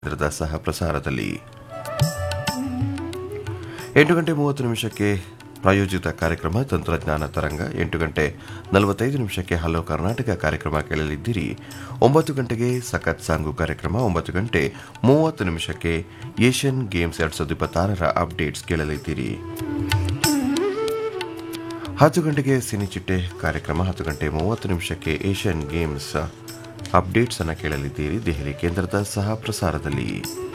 ಕೇಂದ್ರದ ಸಹ ಪ್ರಸಾರದಲ್ಲಿ ಎಂಟು ಗಂಟೆ ಮೂವತ್ತು ನಿಮಿಷಕ್ಕೆ ಪ್ರಾಯೋಜಿತ ಕಾರ್ಯಕ್ರಮ ತಂತ್ರಜ್ಞಾನ ತರಂಗ ಎಂಟು ಗಂಟೆ ನಲವತ್ತೈದು ನಿಮಿಷಕ್ಕೆ ಹಲೋ ಕರ್ನಾಟಕ ಕಾರ್ಯಕ್ರಮ ಕೇಳಲಿದ್ದೀರಿ ಒಂಬತ್ತು ಗಂಟೆಗೆ ಸಖತ್ ಸಾಂಗು ಕಾರ್ಯಕ್ರಮ ಒಂಬತ್ತು ಗಂಟೆ ಮೂವತ್ತು ನಿಮಿಷಕ್ಕೆ ಏಷ್ಯನ್ ಗೇಮ್ಸ್ ಎರಡ್ ಸಾವಿರದ ಇಪ್ಪತ್ತಾರರ ಅಪ್ಡೇಟ್ಸ್ ಕೇಳಲಿದ್ದೀರಿ ಹತ್ತು ಗಂಟೆಗೆ ಸಿನಿಚಿಟ್ಟೆ ಕಾರ್ಯಕ್ರಮ ಹತ್ತು ಗಂಟೆ ಮೂವತ್ತು ನಿಮಿಷಕ್ಕೆ ಏಷ್ಯನ್ ಗೇಮ್ಸ್ ಅಪ್ಡೇಟ್ಸ್ ಅನ್ನು ಕೇಳಲಿದ್ದೀರಿ ದೆಹಲಿ ಕೇಂದ್ರದ ಸಹ ಪ್ರಸಾರದಲ್ಲಿ